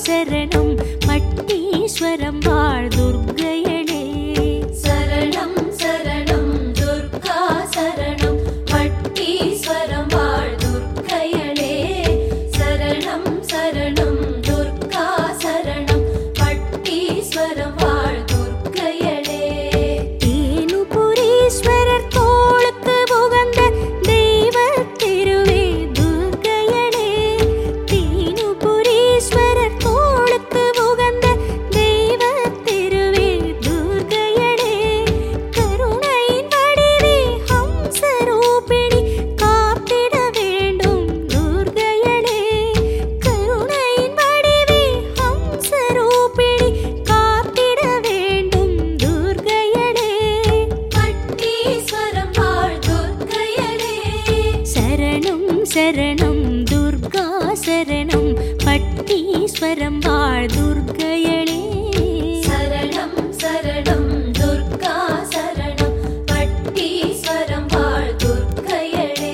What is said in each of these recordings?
சரணம் பட்டீஸ்வரம் வாழ் துர்க்கையளே சரணம் சரணம் துர்கா சரணம் பட்டீஸ்வரம் வாழ் துர்க்கையளே சரணம் சரணம் துர்கா சரணம் பட்டீஸ்வரம் வாழ் துர்க்கையளே தேனுபுரீஸ்வரர் தோளுக்கு உகந்த தெய்வத் திருவே துர்க்கையளே தேனுபுரீஸ்வரர் தோளுக்கு உகந்த தெய்வத் திருவே துர்க்கையளே கருணையின் வடிவே ஹம்சரூபிணி காத்திட வேண்டும் துர்க்கையளே கருணையின் வடிவே ஹம்சரூபிணி காத்திட வேண்டும் துர்க்கையளே பட்டீஸ்வரம் வாழ் துர்க்கையளே சரணம் சரணம் துர்கா சரணம் பட்டீஸ்வரம் வாழ் துர்க்கையளே சரணம் சரணம் துர்கா சரணம் பட்டீஸ்வரம் வாழ் துர்க்கையளே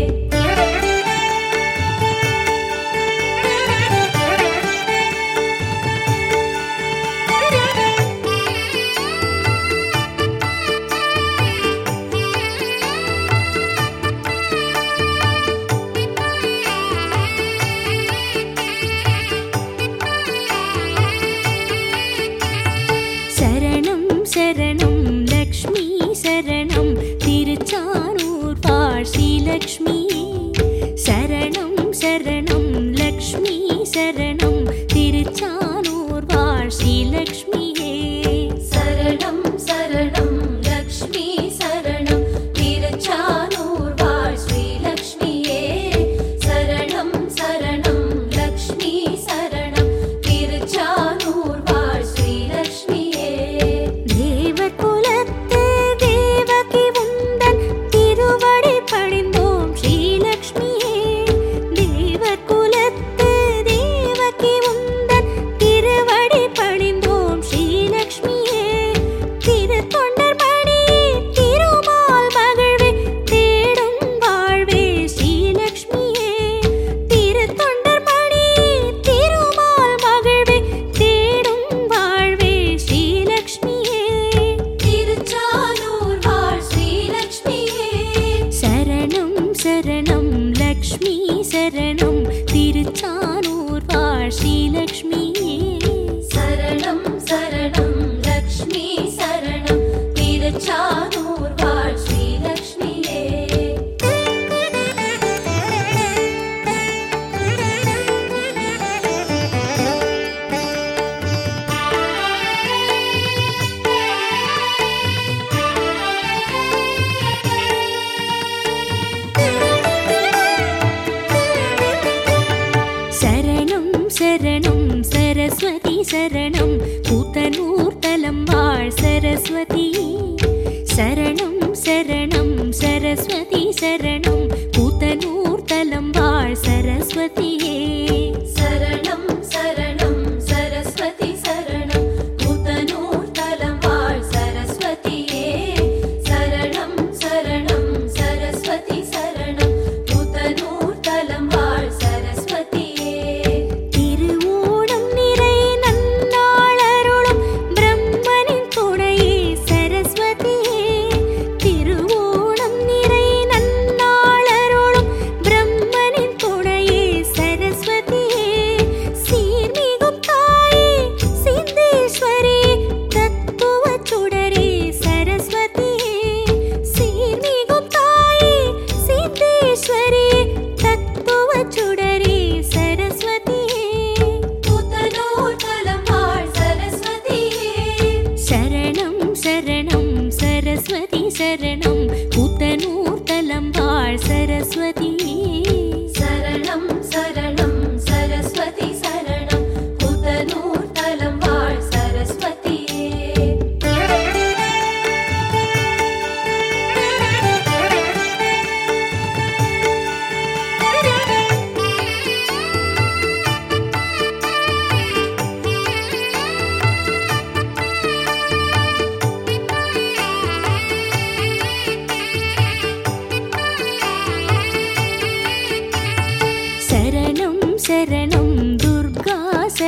சரணம் சரணம் லக்ஷ்மி சரணம் திருச்சானூர் வாழ் ஸ்ரீலக்ஷ்மி சரணம் சரணம் லக்ஷ்மி சரணம் திருச்சானூர் வாழ் ஸ்ரீலக்ஷ்மியே சரணம் சரணம் லக்ஷ்மி சரணம் திருச்சானூர் வாழ் ஸ்ரீலக்ஷ்மியே சரணம் சரணம் லக்ஷ்மி சரணம் திருச்சானூர் வாழ் ஸ்ரீலக்ஷ்மியே தேவர் குலத்து தேவகி உந்தன் திருவடி பணிந்தோம் ஸ்ரீலக்ஷ்மியே தேவர் குலத்து தேவகி உந்தன் திருவடி பணிந்தோம் ஸ்ரீலக்ஷ்மியே திரு தொண்டர் மணியே திருமால் மகிழ்வே தேடும் வாழ்வே ஸ்ரீலக்ஷ்மியே திரு தொண்டர் மணியே திருமால் மகிழ்வே தேடும் வாழ்வே ஸ்ரீலக்ஷ்மியே திருச்சானூர் வாழ் ஸ்ரீலக்ஷ்மியே சரணம் சரணம் லக்ஷ்மி சரணம் திருச்சானூர் வாழ் ஸ்ரீலக்ஷ்மியே சரணம் சரணம் லக்ஷ்மி சரணம் திருச்சானூர் வாழ் ஸ்ரீலக்ஷ்மியே சரணம் சரணம் சரஸ்வதி சரணம் கூத்தனூர் தலம் வாழ் சரஸ்வதி சரணம் சரணம் சரஸ்வதி சரணம் கூத்தனூர் தலம் வாழ் சரஸ்வதியே சரணம் சரணம் சரஸ்வதி சரணம் கூத்தனூர் தலம் வாழ் சரஸ்வதியே சரணம் சரணம் சரஸ்வதி சரணம் கூத்தனூர் தலம் வாழ் சரஸ்வதியே திருவோணம் நிறை நன்னாளருளும் பிரம்மனின் துணையே சரஸ்வதியே திருவோணம் நிறை நன்னாளருளும் பிரம்மனின் துணையே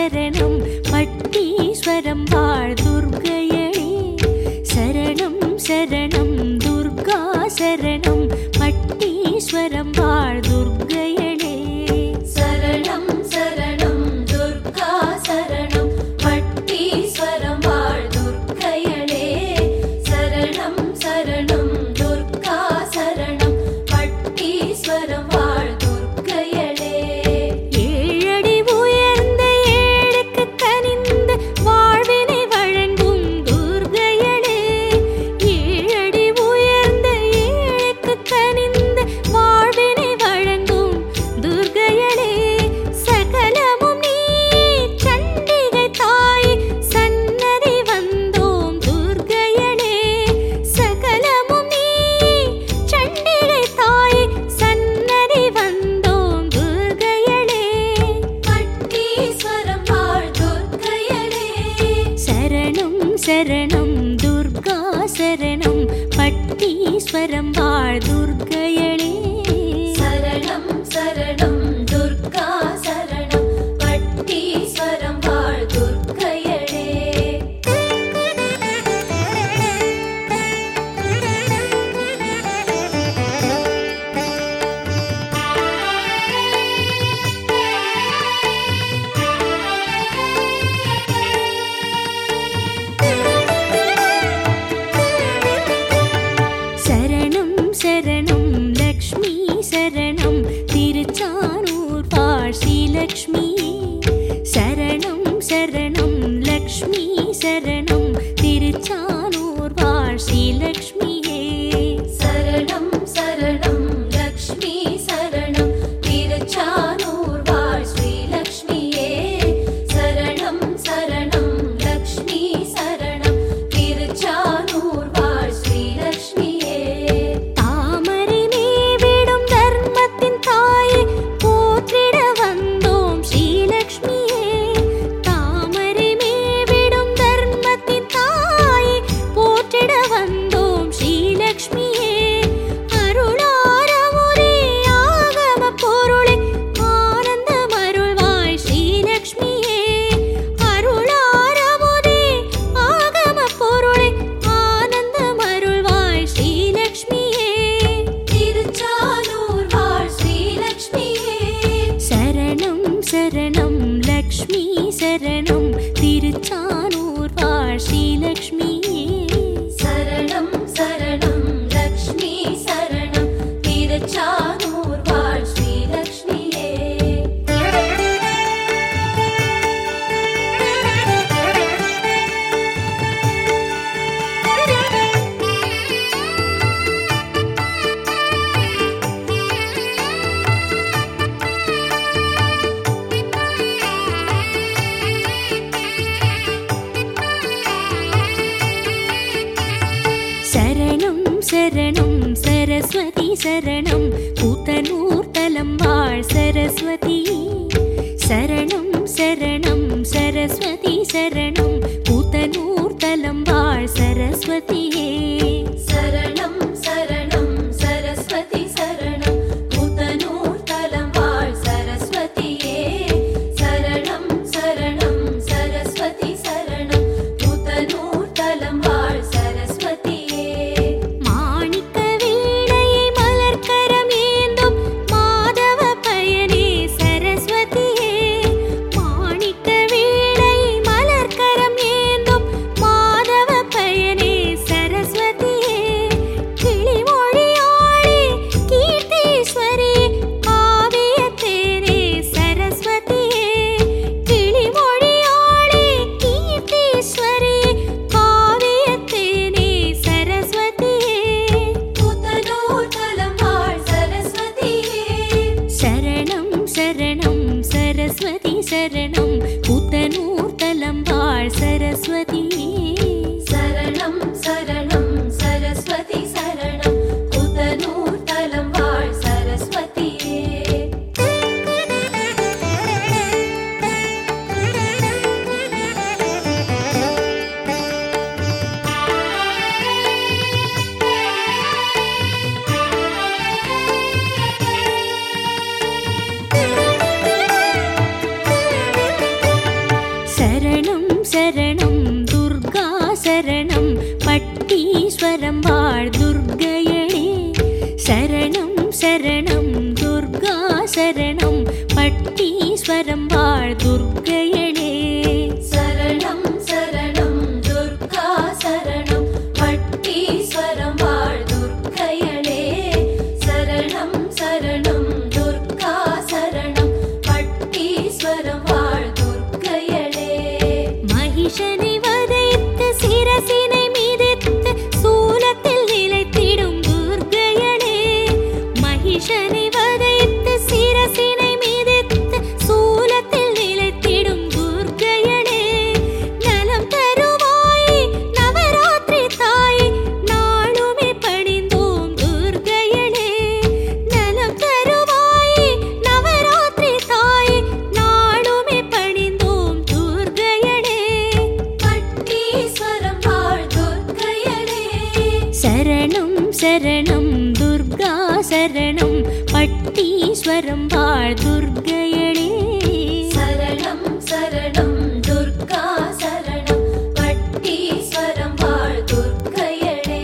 சரணம் பட்டீஸ்வரம் வாழ் துர்க்கையளே சரணம் சரணம் துர்கா சரணம் பட்டீஸ்வரம் வாழ் துர்க்கையளே சரணம் சரணம் துர்கா சரணம் பட்டீஸ்வரம் வாழ் துர்க்கையளே சரணம் சரணம் துர்கா சரணம் பட்டீஸ்வரம் வாழ் துர்க்கையளே ஏழடி உயர்ந்த ஏழுக்கு கனிந்த வாழ்வினை வழங்கும் துர்க்கையளே ஏழடி உயர்ந்த ஏழுக்கு கனிந்த வாழ்வினை வழங்கும் துர்க்கையளே சகலமும் நீ சண்டிகை தாய் சன்னதி வந்தோம் துர்க்கையளே சகலமும் நீ சண்டிகை தாய் சன்னதி வந்தோம் துர்க்கையளே பட்டீஸ்வரம் வாழ் துர்க்கையளே சரணம் சரணம் துர்கா சரணம் பட்டீஸ்வரம் வாழ் துர்க்கையளே சரணம் சரணம் துர்கா சரணம் பட்டீஸ்வரம் வாழ் துர்க்கையளே சரணம் சரணம் லக்ஷ்மி சரணம் திருச்சானூர் வாழ் ஸ்ரீலக்ஷ்மி சரணம் சரணம் லக்ஷ்மி சரணம் திருச்சானூர் வாழ் ஸ்ரீலக்ஷ்மியே சரணம் சரணம் லக்ஷ்மி சரணம் திருச்சானூர் வாழ் ஸ்ரீலக்ஷ்மியே சரணம் சரணம் லக்ஷ்மி சரணம் திருச்சானூர் வாழ் ஸ்ரீலக்ஷ்மியே தாமரை மேவிடும் தர்மத்தின் தாயே போற்றிட வந்தோம் ஸ்ரீலக்ஷ்மியே தாமரை மேவிடும் தர்மத்தின் தாயே போற்றிட வந்தோம் ஸ்ரீலக்ஷ்மியே அருளாரமுதே ஆகம பொருளே ஆனந்தம் அருள்வாய் ஸ்ரீலக்ஷ்மியே அருளாரமுதே ஆகம பொருளே ஆனந்தம் அருள்வாய் ஸ்ரீலக்ஷ்மியே திருச்சானூர் வாழ் ஸ்ரீலக்ஷ்மியே சரணம் சரணம் லக்ஷ்மி சரணம் திருச்சானூர் வாழ் ஸ்ரீலக்ஷ்மியே சரணம் சரணம் லக்ஷ்மி சரணம் திருச்சானூர் வாழ் ஸ்ரீலக்ஷ்மியே சரணம் சரணம் சரஸ்வதி சரணம் கூத்தனூர் தலம் வாழ் சரஸ்வதி சரணம் சரணம் சரஸ்வதி சரணம் கூத்தனூர் தலம் வாழ் சரஸ்வதியே சரணம் சரணம் சரஸ்வதி சரணம் கூத்தனூர் தலம் வாழ் சரஸ்வதியே சரணம் சரணம் சரஸ்வதி சரணம் கூத்தனூர் தலம் வாழ் சரஸ்வதியே மாணிக்க வீணையை மலர்க்கரம் ஏந்தும் மாதவ பயனே சரஸ்வதியே மாணிக்க வீணையை சரணம் சரணம் துர்கா சரணம் பட்டீஸ்வரம் வாழ் துர்க்கையடே சரணம் சரணம் துர்கா சரணம் பட்டீஸ்வரம் வாழ் துர்க்கையடே சரணம் சரணம் துர்கா சரணம் பட்டீஸ்வரம் வாழ் துர்க்கையளே சரணம் சரணம் துர்கா சரணம் பட்டீஸ்வரம் வாழ் துர்க்கையளே மகிஷனை வதைத்து சிரசினை மிதித்து சூலத்தில் நிலைத்திடும் துர்க்கையளே மகிஷனை வதைத்து சிரசினை மிதித்து சூலத்தில் நிலைத்திடும் துர்க்கையளே நலம் தருவாய் நவராத்திரி தாய் நாளுமே பணிந்தோம் துர்க்கையளே நலம் தருவாய் நவராத்திரி தாய் நாளுமே பணிந்தோம் துர்க்கையளே பட்டீஸ்வரம் வாழ் துர்க்கையளே சரணம் சரணம் துர்கா சரணம் பட்டீஸ்வரம் வாழ் துர்க்கையடே சரணம் சரணம் துர்கா சரணம் பட்டீஸ்வரம் வாழ் துர்க்கையளே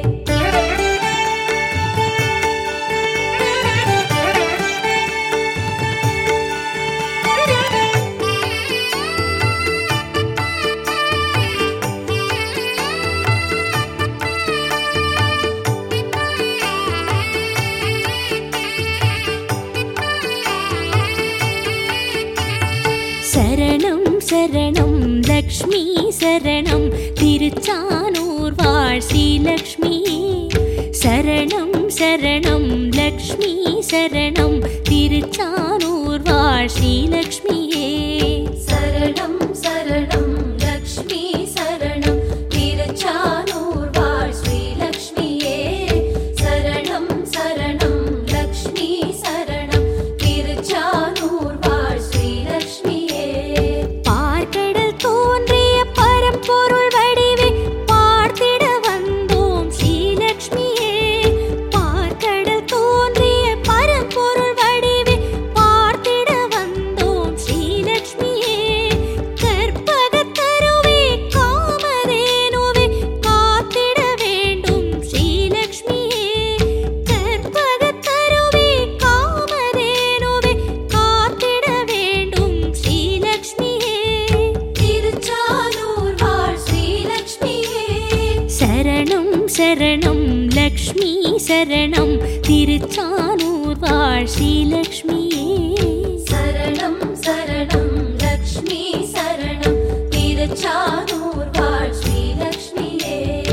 சரணம் சரணம் லக்ஷ்மி சரணம் திருச்சானூர் வாழ் ஸ்ரீலக்ஷ்மி சரணம் சரணம் லக்ஷ்மி சரணம் திருச்சானூர் வாழ் ஸ்ரீலக்ஷ்மியே சரணம் சரணம் லக்ஷ்மி சரணம் திருச்சானூர் வாழ் ஸ்ரீலக்ஷ்மியே சரணம் சரணம் லக்ஷ்மி சரணம் திருச்சானூர் வாழ் ஸ்ரீலக்ஷ்மியே பார்க்கடல் தோன்றிய பரம்பொருள் வடிவே பார்த்திட வந்தோம் ஸ்ரீலக்ஷ்மியே பார்க்கடல் தோன்றிய பரம்பொருள் வடிவே பார்த்திட வந்தோம் ஸ்ரீலக்ஷ்மியே கற்பகத்தருவே காமதேனுவே காத்திட வேண்டும் ஸ்ரீலக்ஷ்மியே கற்பகத்தருவே காமதேனுவே காத்திட வேண்டும் ஸ்ரீலக்ஷ்மியே திருச்சானூர் வாழ் ஸ்ரீலக்ஷ்மியே சரணம் சரணம் லக்ஷ்மி சரணம் திருச்சானூர் வாழ் ஸ்ரீலக்ஷ்மியே சரணம் சரணம் லக்ஷ்மி சரணம் திருச்சானூர் வாழ் ஸ்ரீலக்ஷ்மியே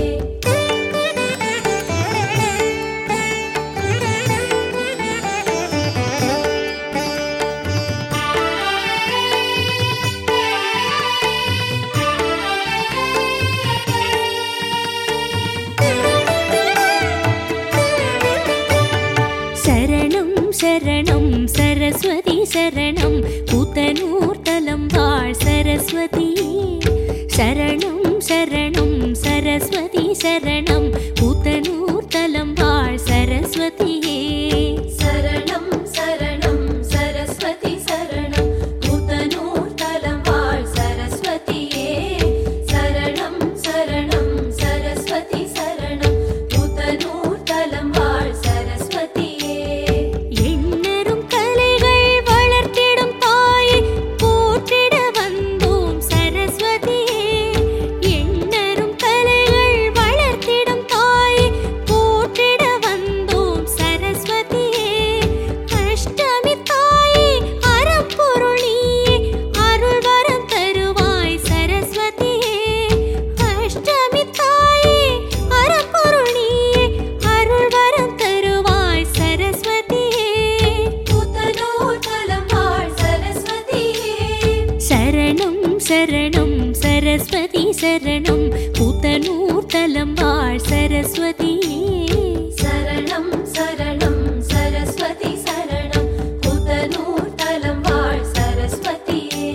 சரணம் சரணம் சரஸ்வதி சரணம் கூத்தனூர் தலம் வாழ் சரஸ்வதி சரணம் சரணம் சரஸ்வதி சரணம் கூத்தனூர் தலம் வாழ் சரஸ்வதியே சரணம் சரணம் சரஸ்வதி சரணம் கூத்தனூர் தலம் வாழ் சரஸ்வதியே சரணம் சரணம் சரஸ்வதி சரணம் கூத்தனூர் தலம் வாழ் சரஸ்வதியே எண்ணரும் கலைகள் வளர்த்திடும் தாயே போற்றிட வந்தோம் சரஸ்வதியே எண்ணரும் கலைகள் வளர்த்திடும் தாயே போற்றிட வந்தோம் சரஸ்வதியே அஷ்டமி தாயே அறப்பொருள் நீயே அருள் வரம் தருவாய் சரஸ்வதியே அஷ்டமி தாயே அறப்பொருள் நீயே அருள் வரம் தருவாய் சரஸ்வதியே கூத்தனூர் தலம் வாழ் சரஸ்வதியே சரணம் சரணம் சரஸ்வதி சரணம் கூத்தனூர் தலம் வாழ் சரஸ்வதியே சரணம் சரணம் சரஸ்வதி சரணம் கூத்தனூர் தலம் வாழ் சரஸ்வதியே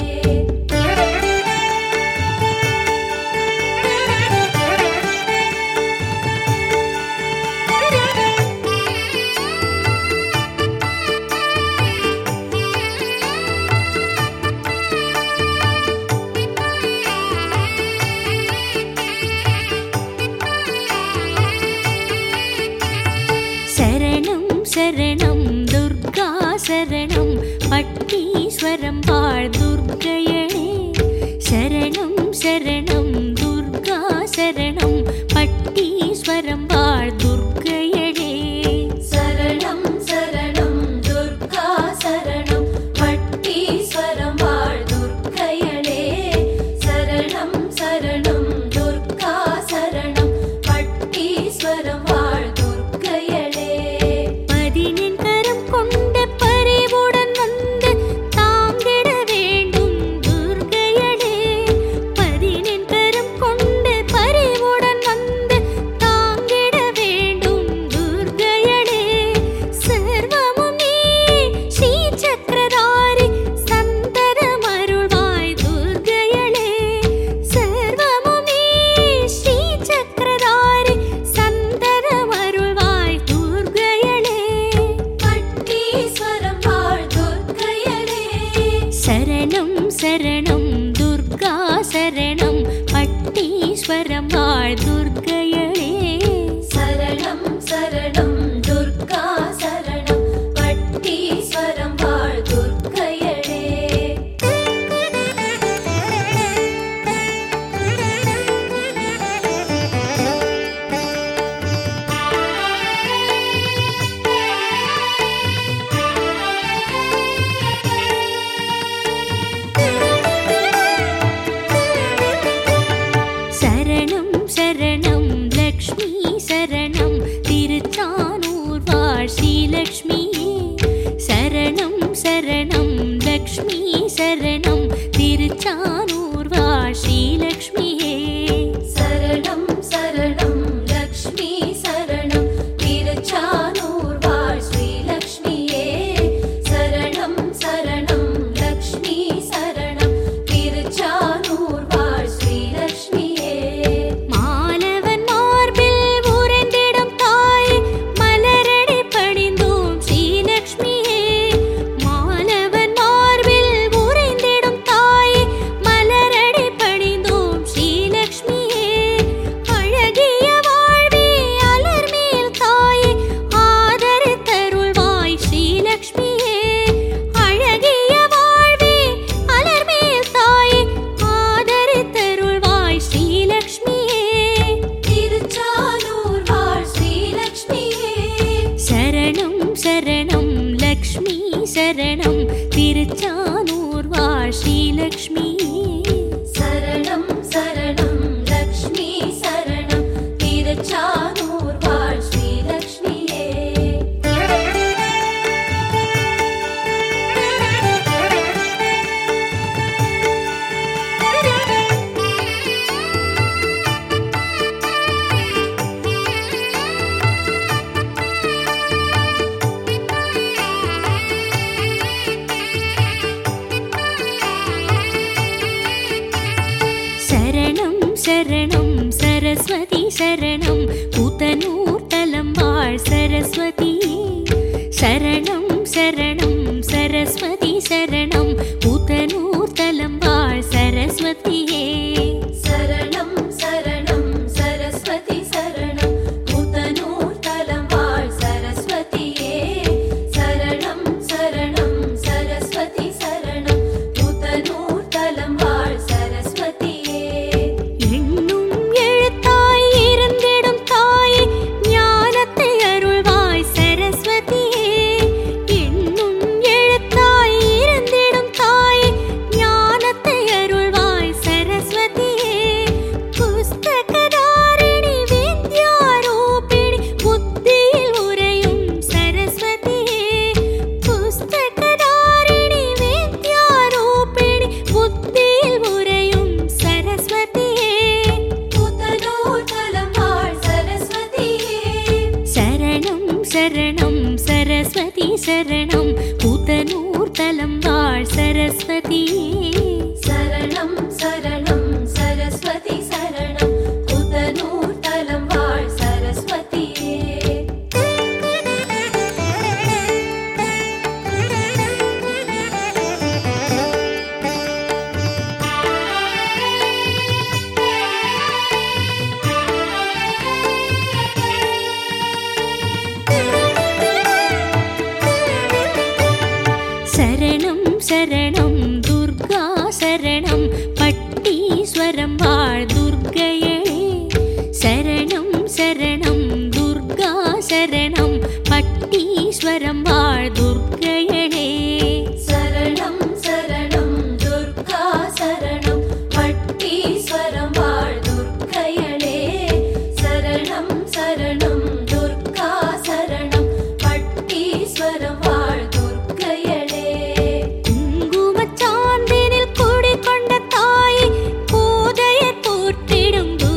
சரணம் சரணம் பட்டீஸ்வரம் வாழ் துர்க்கையளே சரணம் சரணம் துர்கா சரணம் பட்டீஸ்வரம் வாழ் துர்க்கையளே சரணம் சரணம் லக்ஷ்மி சரணம் திருச்சானூர் வாழ் ஸ்ரீலக்ஷ்மியே சரணம் சரணம் லக்ஷ்மி சரணம் திருச்சானூர் வாழ் ஸ்ரீலக்ஷ்மியே சரணம் சரணம் லக்ஷ்மி சரணம் திருச்சானூர் வாழ் ஸ்ரீலக்ஷ்மியே சரணம் சரணம் லக்ஷ்மி சரணம் திருச்சானூர் வாழ் ஸ்ரீலக்ஷ்மியே மாலவன் மார்பில் உறைந்திடும் தாயே மலரடி பணிந்தோம் ஸ்ரீலக்ஷ்மியே மாலவன் மார்பில் உறைந்திடும் தாயே மலரடி பணிந்தோம் ஸ்ரீலக்ஷ்மியே அழகிய வாழ்வே அலர்மேல் தாயே ஆதரித்தருள்வாய் ஸ்ரீலக்ஷ்மியே அழகிய வாழ்வே அலர்மேல் தாயே ஆதரித்தருள்வாய் ஸ்ரீலக்ஷ்மியே திருச்சானூர் வாழ் ஸ்ரீலக்ஷ்மியே சரணம் சரணம் லக்ஷ்மி சரணம் திருச்சானூர் வாழ் ஸ்ரீலக்ஷ்மியே சரணம் சரணம் லக்ஷ்மி சரணம் திருச்சானூர் வாழ் ஸ்ரீலக்ஷ்மியே சரணம் சரணம் சரஸ்வதி சரணம் புத்தனூர் தலம் வாழ் சரஸ்வதியே சரணம் சரணம் சரஸ்வதி சரணம் புத்தனூர் தலம் வாழ் சரஸ்வதியே சரணம் சரணம் சரஸ்வதி சரணம் புத்தனூர் தலம் வாழ் சரஸ்வதியே சரணம் சரணம் சரஸ்வதி சரணம் புத்தனூர் தலம் வாழ் சரஸ்வதியே எண்ணும் எழுத்தாய் இருந்திடும் தாயே ஞானத்தை அருள்வாய் சரஸ்வதியே எண்ணும் எழுத்தாய் இருந்திடும் தாயே ஞானத்தை அருள்வாய் சரஸ்வதியே புஸ்தகதாரிணி வித்யாரூபிணி புத்தியில் உரையும் சரஸ்வதியே புஸ்தகதாரிணி வித்யாரூபிணி புத்தியில் உரையும் சரஸ்வதியே புத்தனூர் தலம் வாழ் சரஸ்வதியே சரணம் சரணம் சரஸ்வதி சரணம் புத்தனூர் தலம் வாழ் சரஸ்வதியே சரணம் சரணம் சரஸ்வதி சரணம் புத்தனூர் தலம் வாழ் சரஸ்வதியே சரணம் சரணம் துர்கா சரணம் பட்டீஸ்வரம் வாழ் துர்க்கையளே சரணம் சரணம் துர்கா சரணம் பட்டீஸ்வரம் வாழ் துர்க்கையளே சரணம் சரணம் துர்கா சரணம் பட்டீஸ்வரம் வாழ் துர்க்கையளே சரணம் சரணம் துர்கா சரணம் பட்டீஸ்வரம் வாழ் துர்க்கையளே குங்குமச் சாந்தினில் குடிகொண்ட தாயே கோதையர் போற்றிடும்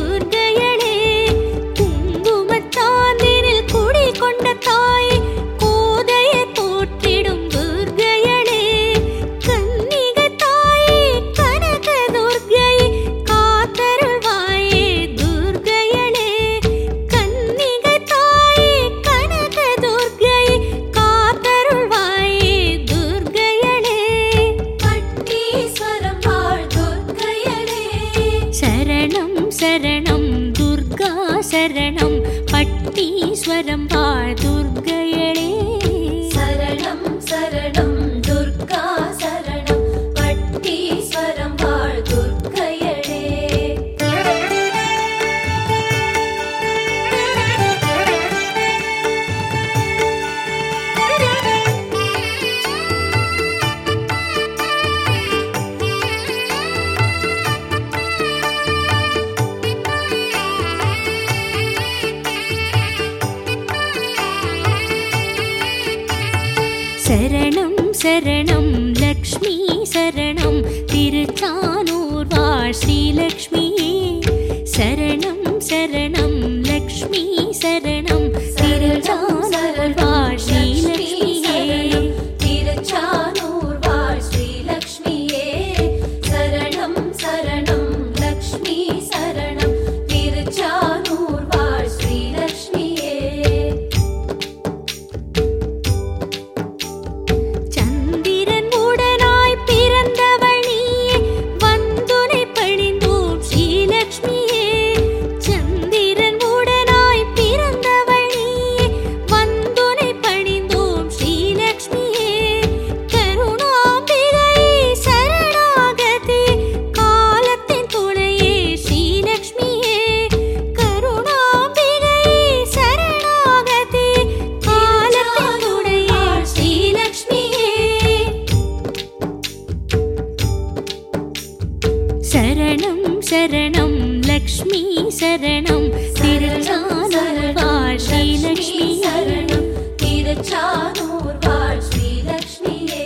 சரணம் துர்கா சரணம் பட்டீஸ்வரம் வாழ் துர்க்கையளே சரணம் சரணம் துர்கா சரணம் பட்டீஸ்வரம் வாழ் துர்க்கையளே சரணம் சரணம் லக்ஷ்மி சரணம் திருச்சானூர் வாழ் ஸ்ரீலக்ஷ்மியே சரணம் சரணம் லக்ஷ்மி சரணம் திருச்சானூர் வாழ் ஸ்ரீலக்ஷ்மியே திருச்சானூர் வாழ் ஸ்ரீலக்ஷ்மியே சரணம் சரணம் லக்ஷ்மி சரணம் திருச்சானூர் வாழ் ஸ்ரீலக்ஷ்மியே சந்திரன் உடனாய் பிறந்தவள் நீயே வந்துனை பணிந்தோம் ஸ்ரீலக்ஷ்மியே சந்திரன் உடனாய் பிறந்தவள் நீயே வந்துனை பணிந்தோம் ஸ்ரீலக்ஷ்மியே கருணாம்பிகை சரணாகதி காலத்தின் துணையே ஸ்ரீலக்ஷ்மியே கருணாம்பிகை சரணாகதி காலத்தின் துணையே ஸ்ரீலக்ஷ்மியே சரணம் சரணம் லக்ஷ்மி சரணம் திருச்சானூர் வாழ் ஸ்ரீலக்ஷ்மி சரணம் திருச்சானூர் வாழ் ஸ்ரீலக்ஷ்மியே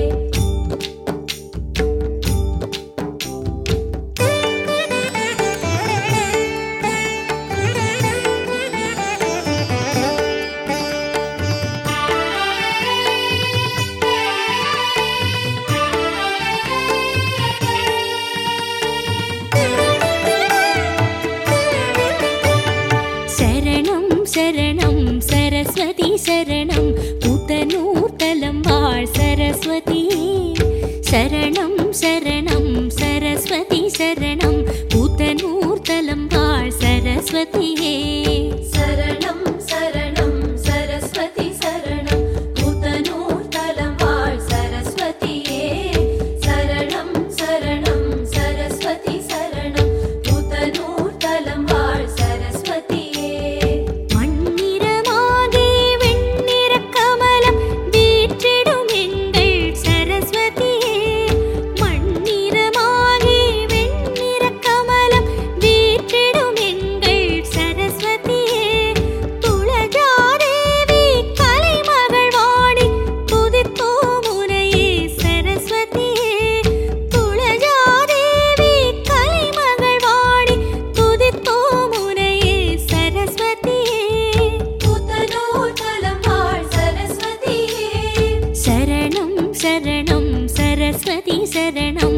சரணம் சரணம் சரஸ்வதி சரணம் புத்தனூர் தலம் வாழ் சரஸ்வதி சரணம் சரணம் சரஸ்வதி சரணம் புத்தனூர் தலம் வாழ் சரஸ்வதியே சரணம் சரணம் சரஸ்வதி சரணம் புத்தனூர் தலம் வாழ் சரஸ்வதியே சரணம் சரணம் சரஸ்வதி சரணம் புத்தனூர் தலம் வாழ் சரஸ்வதியே மண்ணிறமாகி வெண்ணிறக் கமலம் வீற்றிடும் எங்கள் சரஸ்வதியே மண்ணிறமாகி வெண்ணிறக் கமலம் வீற்றிடும் எங்கள் சரஸ்வதியே துளஜாதேவி கலைமகள் வாடி துதித்தோம் உனையே சரஸ்வதியே துளஜாதேவி கலைமகள் வாடி துதித்தோம் உனையே சரஸ்வதியே புத்தனூர் தலம் வாழ் சரஸ்வதியே சரணம் சரணம் சரஸ்வதி சரணம்